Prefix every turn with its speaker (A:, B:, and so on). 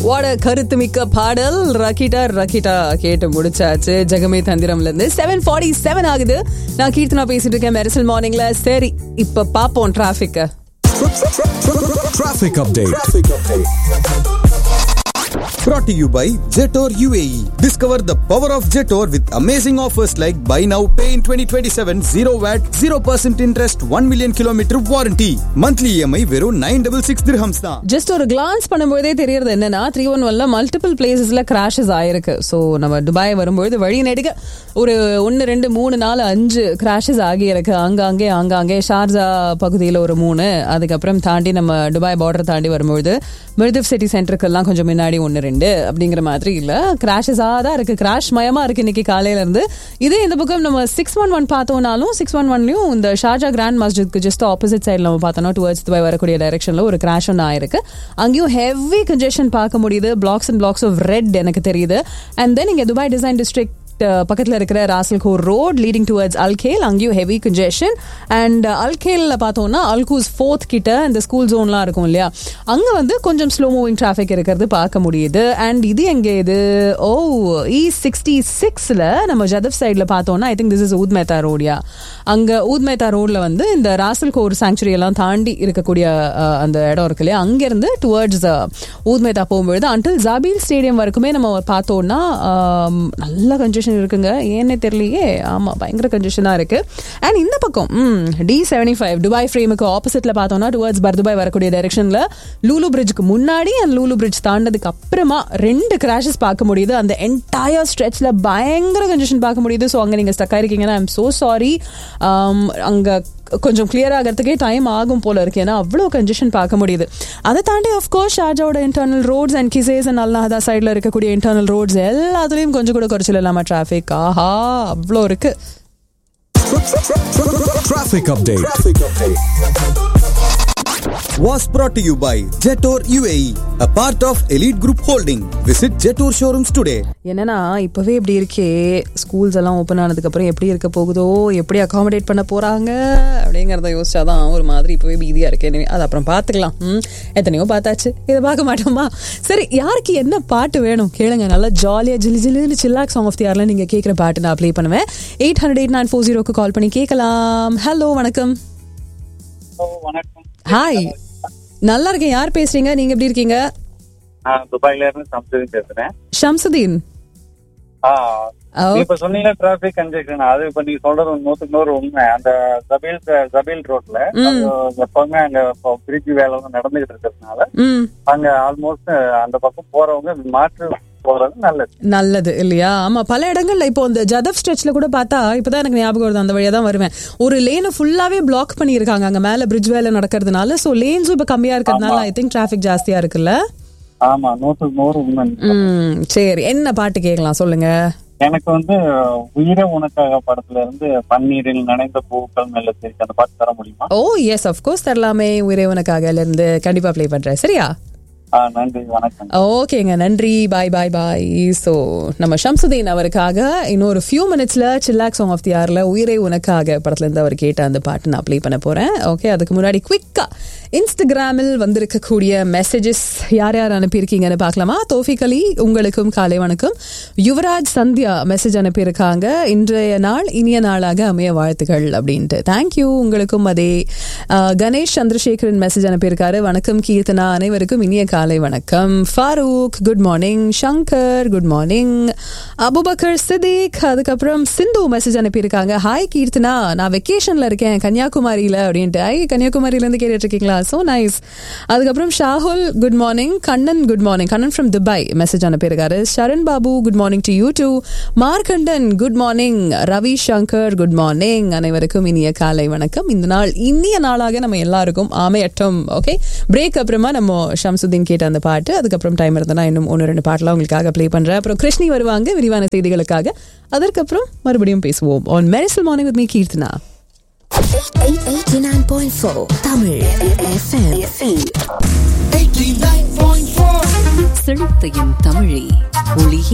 A: வாட கருத்து மிக்க பாடல் ரக்கிட்டா ரக்கிட்டா கேட்டு முடிச்சாச்சு ஜெகமே தந்திரம்ல இருந்து செவன் ஃபார்ட்டி செவன் ஆகுது நான் கீர்த்தனா பேசிட்டு இருக்கேன் மெரிசல் மார்னிங்ல சரி இப்ப பாப்போம் டிராபிக்க
B: Traffic update. Brought to you by Jetor UAE. Discover the power of Jetor with amazing offers like buy now, pay in 2027, 0 VAT, 0% interest, 1 million kilometer warranty. Monthly EMI வெறும் 966 dirhams தான்.
A: ஜஸ்ட் ஒரு கிளான்ஸ் பண்ணும்போதே தெரியறது என்னன்னா three one ஒன்ல multiple பிளேசஸ்ல crashes ஆயிருக்கு so நம்ம துபாய் வரும்பொழுது வழி நெடுக ஒரு ஒன்று ரெண்டு மூணு நாலு அஞ்சு கிராஷஸ் ஆகியிருக்கு அங்காங்கே ஆங்காங்கே ஷார்ஜா பகுதியில் ஒரு மூணு அதுக்கப்புறம் தாண்டி நம்ம துபாய் பார்டர் தாண்டி வரும்பொழுது மிர்திப் சிட்டி சென்டருக்கெல்லாம் கொஞ்சம் முன்னாடி ஒன்று ரெண்டு அப்படிங்கிற மாதிரி இல்லை கிராஷஸாக தான் இருக்கு கிராஷ் மயமா இருக்கு இன்னைக்கு காலையில இருந்து இதே இந்த பக்கம் நம்ம சிக்ஸ் ஒன் ஒன் பார்த்தோம்னாலும் சிக்ஸ் ஒன் ஒன்லையும் இந்த ஷார்ஜா கிராண்ட் மஸ்ஜித்க்கு ஜஸ்ட் ஆப்போசிட் சைடில் நம்ம பார்த்தோம்னா டுவர்ட்ஸ் துபாய் வரக்கூடிய டைரக்ஷன்ல ஒரு கிராஷ் ஒன்று ஆயிருக்கு அங்கேயும் ஹெவி கன்ஜெஷன் பார்க்க முடியுது blocks and blocks of red எனக்கு தெரியுது அண்ட் தென் இங்கே துபாய் டிசைன் டிஸ்ட்ரிக்ட் பக்கத்தில் இருக்கிற Ras Al Khor road leading towards Al Khail அங்கேயும் ஹெவி கன்ஜெஷன் அண்ட் அல்கேலில் பார்த்தோம்னா அல்கூஸ் ஃபோர்த் கிட்ட இந்த ஸ்கூல் ஜோன்லாம் இருக்கும் இல்லையா அங்கே வந்து கொஞ்சம் ஸ்லோ மூவிங் டிராஃபிக் இருக்கிறது பார்க்க முடியுது அண்ட் இது எங்கே இது ஓ இ சிக்ஸ்டி சிக்ஸில் நம்ம ஜதப் சைடில் பார்த்தோம்னா ஐ திங்க் திஸ் இஸ் ஊத் மேத்தா ரோடியா அங்கே ஊத் மேத்தா ரோடில் வந்து இந்த ராசல்கோர் சாங்சுரி எல்லாம் தாண்டி இருக்கக்கூடிய அஹ், அந்த இடம் இருக்கு இல்லையா அங்கேருந்து டுவர்ட்ஸ் ஊத் மேத்தா போகும்பொழுது அன்டில் ஜாபீல் ஸ்டேடியம் வரைக்குமே நம்ம பார்த்தோம்னா ஆம், நல்ல கன்ஜெஷன் இருக்குங்க ஏன்னே தெரியலையே ஆமாம் பயங்கர கன்ஜெஷனாக இருக்கு அண்ட் இந்த பக்கம் டி செவன்டி ஃபைவ் துபாய் ஃப்ரேமுக்கு ஆப்போசிட்ல பார்த்தோம்னா டுவர்ட்ஸ் பர்துபாய் வரக்கூடிய டைரக்ஷன்ல லூலு பிரிட்ஜுக்கு முன்னாடி அண்ட் லூலு பிரிட்ஜ் தாண்டதுக்கு அப்புறமா ரெண்டு கிராஷஸ் பார்க்க முடியுது அந்த என்டையர் ஸ்ட்ரெச்ல பயங்கர கன்ஜெஷன் பார்க்க முடியுது ஸோ அங்கே நீங்கள் ஸ்டக் ஆயிருக்கீங்கன்னா ஐம் ஸோ சாரி அங்கே கொஞ்சம் கிளியர் ஆகிறதுக்கே டைம் ஆகும் போல இருக்கு ஏன்னா அவ்வளோ கன்ஜெஷன் பார்க்க முடியுது அதை தாண்டி ஆஃப்கோர்ஸ் ஷார்ஜாவோட internal roads and Qusais and Al Nahda சைடில் இருக்கக்கூடிய இன்டர்னல் ரோட்ஸ் எல்லாத்துலேயும் கொஞ்சம் கூட குறைச்சல் இல்லாமல் டிராஃபிக் ஆஹா அவ்வளோ இருக்கு
B: Traffic update. Was brought to you by Jetor UAE, a part of Elite Group Holding. Visit Jetor showrooms today.
A: என்னன்னா இப்பவே இப்படி இருக்கே ஸ்கூல்ஸ் எல்லாம் ஓப்பன் ஆனதுக்கு அப்புறம் எப்படி இருக்க போகுதோ எப்படி அகாமடேட் பண்ண போறாங்க அப்படிங்கறத யோசிச்சாதான் ஒரு மாதிரி இப்பவே பீதியா இருக்கு எனவே அது அப்புறம் பாத்துக்கலாம் ம், எத்தனையோ பார்த்தாச்சு இதை பார்க்க மாட்டோமா சரி யாருக்கு என்ன பாட்டு வேணும் கேளுங்க நல்லா ஜாலியா ஜிலி ஜிலுன்னு சில்லாக் சாங் ஆஃப் தி யார்ல நீங்க கேட்குற பாட்டு நான் ப்ளே பண்ணுவேன் eight hundred eight nine four ஜீரோக்கு கால் பண்ணி கேட்கலாம் ஹலோ வணக்கம்
C: வணக்கம்
A: ஹாய் நல்லா இருக்கேன் யார் பேசுறீங்க நீங்க எப்படி இருக்கீங்க
C: நான் துபாயில இருந்து சம்சுதீன் பேசுறேன்
A: ஷம்சுதீன்
C: ஆ,
A: ஓ.
C: நீ இப்ப சொன்னீங்க டிராபிக் கன்ஜெக்ஷன் அது இப்ப நீங்க சொல்றது ஒரு நூத்துக்கு நூறு உண்மை அந்த ஜபீல் ஜபீல் ரோட்ல அது எப்பவுமே அங்க பிரிட்ஜ் வேலை வந்து நடந்துகிட்டு இருக்கிறதுனால
A: ம்
C: அங்க ஆல்மோஸ்ட் அந்த பக்கம் போறவங்க மாற்று போறது நல்லது
A: நல்லது இல்லையா ஆமா பல இடங்கள்ல இப்போ இந்த ஜதப் ஸ்ட்ரெச்ல கூட பார்த்தா இப்பதான் எனக்கு ஞாபகம் வருது அந்த வழியா தான் வருவேன் ஒரு லேனை ஃபுல்லாவே பிளாக் பண்ணியிருக்காங்க அங்க மேல பிரிட்ஜ் வேலை நடக்கிறதுனால சோ லேன்ஸும் இப்ப கம்மியா இருக்கிறதுனால ஐ திங்க் டிராபிக் ஜாஸ்தியா இருக்குல்ல
C: ஆமா நூத்துக்கு நூறு உண்மை
A: ம் சரி என்ன பாட்டு கேட்கலாம் சொல்லுங்க
C: எனக்கு வந்து உயிர உனக்காக படத்துல இருந்து பன்னீரில் நனைந்த பூக்கள் மெல்ல சிரிச்சு அந்த பாட்டு தர முடியுமா
A: ஓ எஸ் அஃப்கோர்ஸ் தரலாமே உயிரேவனுக்காக இருந்து கண்டிப்பா ப்ளே பண்றேன் சரியா
C: ஆ, நன்றி வணக்கம்
A: ஓகேங்க நன்றி பாய் பாய் பாய் ஸோ நம்ம ஷம்சுதீன் அவருக்காக இன்னொரு ஃபியூ மினிட்ஸ்ல சில்லாக் சாங் ஆஃப் தி ஆர்ல உயிரே உனக்காக படத்துல இருந்து அவர் கேட்ட அந்த பாட்டு நான் ப்ளே பண்ண போறேன் ஓகே அதுக்கு முன்னாடி குவிக்கா இன்ஸ்டாகிராமில் வந்திருக்கக்கூடிய மெசேஜஸ் யார் யார் அனுப்பியிருக்கீங்கன்னு பார்க்கலாமா தோஃபிக் அலி உங்களுக்கும் காலை வணக்கம் யுவராஜ் சந்தியா மெசேஜ் அனுப்பியிருக்காங்க இன்றைய நாள் இனிய நாளாக அமைய வாழ்த்துகள் அப்படின்ட்டு தேங்க்யூ உங்களுக்கும் அதே அஹ், கணேஷ் சந்திரசேகரன் மெசேஜ் அனுப்பியிருக்காரு வணக்கம் கீர்த்தனா அனைவருக்கும் இனிய காலை வணக்கம் Farooq good morning Shankar good morning Abubakar Siddique அதுக்கப்புறம் சிந்து மெசேஜ் அனுப்பியிருக்காங்க ஹாய் கீர்த்தனா நான் வெக்கேஷன்ல இருக்கேன் கன்னியாகுமரியில அப்படின்ட்டு ஐ கன்னியாகுமரியில இருந்து கேட்டுட்டு இருக்கீங்களா சோ நைஸ் அதுக்கப்புறம் Shahul good morning Kannan good morning Kannan from Dubai message அனுப்பியிருக்காரு Sharan Babu good morning to you too Markandan good morning Ravi Shankar good morning அனைவருக்கும் இனிய காலை வணக்கம் இந்த நாள் இனிய நாளாக நம்ம எல்லாருக்கும் ஆமையட்டும் ஓகே பிரேக் அப்புறமா நம்ம ஷம்சுதீன் கேட்ட அந்த பாட்டு அதுக்கப்புறம் டைம் இருந்தனா இன்னும் ஒன்று ரெண்டு பாட்டெல்லாம் உங்களுக்காக ப்ளே பண்றேன் அப்புறம் கிருஷ்ணி வருவாங்க விரிவான செய்திகளுக்காக அதற்கப்புறம் மறுபடியும் பேசுவோம் on Mersal morning with me Keerthana
D: 89.4 Tamil FM.
E: செழித்தையும் தமிழே ஒளியே